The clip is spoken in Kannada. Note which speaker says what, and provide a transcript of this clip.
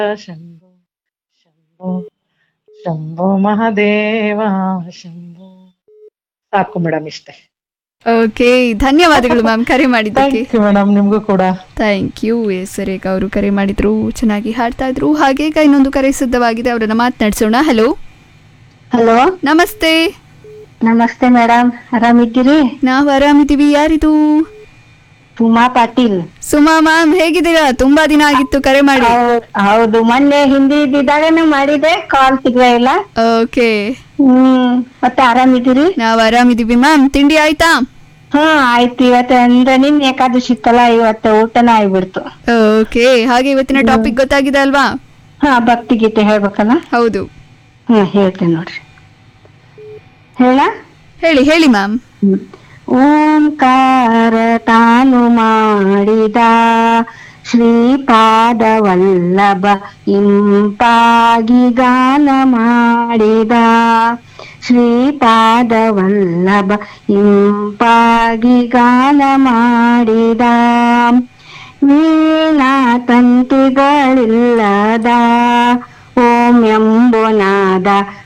Speaker 1: ಶಂಭೋ ಶಂಭೋ ಶಂಭೋ ಮಹಾದೇವ ಶಂಭೋ ಸಾಕು ಮೇಡಮ್ ಇಷ್ಟೇ
Speaker 2: ಓಕೆ ಧನ್ಯವಾದಗಳು ಮ್ಯಾಮ್ ಕರೆ ಮಾಡಿದ್ದಕ್ಕೆ
Speaker 1: ಥ್ಯಾಂಕ್ ಯು ಮೇಡಮ್ ನಿಮ್ಗೂ ಕೂಡ
Speaker 2: ಥ್ಯಾಂಕ್ ಯು ಎಸ್ ರೇಖಾ ಅವರು ಕರೆ ಮಾಡಿದ್ರು ಚೆನ್ನಾಗಿ ಹಾಡ್ತಾ ಇದ್ರು ಹಾಗೆ ಈಗ ಇನ್ನೊಂದು ಕರೆ ಸಿದ್ಧವಾಗಿದೆ ಅವರನ್ನ ಮಾತನಾಡಿಸೋಣ ಹಲೋ
Speaker 3: ಹಲೋ
Speaker 2: ನಮಸ್ತೆ
Speaker 3: ನಮಸ್ತೆ ಮೇಡಮ್ ಆರಾಮಿದ್ದೀರಿ
Speaker 2: ನಾವು ಆರಾಮಿದ್ದೀವಿ ಯಾರಿದು
Speaker 3: ಉಮಾ ಪಾಟೀಲ್
Speaker 2: ಸುಮಾ ಮ್ಯಾಮ್ ಹೇಗಿದ್ದೀರಾ ತುಂಬಾ ದಿನ ಆಗಿತ್ತು ಕರೆ ಮಾಡಿ
Speaker 3: ಹೌದ್- ಹೌದು ಮೊನ್ನೆ ಹಿಂದಿ ಇದ್ದಿದ್ದಾಗನು ಮಾಡಿದೆ ಕಾಲ್ ಸಿಗ್ಲೇ ಇಲ್ಲ
Speaker 2: ಓಕೆ
Speaker 3: ಹ್ಮ್ ಮತ್ತೆ ಆರಾಮಿದ್ದೀರಿ
Speaker 2: ನಾವು ಆರಾಮಿದ್ದೀವಿ ಮ್ಯಾಮ್ ತಿಂಡಿ ಆಯ್ತಾ
Speaker 3: ಹಾ ಆಯ್ತು ಇವತ್ತು ಅಂದ್ರೆ ನಿನ್ ಏಕಾದಶಿ ಇತ್ತಲ್ಲ ಇವತ್ತು ಊಟನ ಆಗ್ಬಿಡ್ತು
Speaker 2: ಓಕೆ ಹಾಗೆ ಇವತ್ತಿನ ಟಾಪಿಕ್ ಗೊತ್ತಾಗಿದೆ ಅಲ್ವಾ
Speaker 3: ಹಾ ಭಕ್ತಿ ಗೀತೆ ಹೇಳ್ಬೇಕಲ್ಲ
Speaker 2: ಹೌದು
Speaker 3: ಹ್ಮ್ ಹೇಳ್ತೇನೆ ನೋಡ್ರಿ ಹೇಳ
Speaker 2: ಹೇಳಿ ಹೇಳಿ ಮ್ಯಾಮ್
Speaker 3: ಓಂಕಾರ ತಾನು ಮಾಡಿದ ಶ್ರೀಪಾದ ವಲ್ಲಭ ಇಂಪಾಗಿ ಗಾನ ಮಾಡಿದ ಶ್ರೀಪಾದ ವಲ್ಲಭ ಇಂಪಾಗಿ ಗಾನ ಮಾಡಿದ ವೀಣಾ ತಂತಿಗಳಿಲ್ಲದ ಓಂ ಎಂಬುನಾದ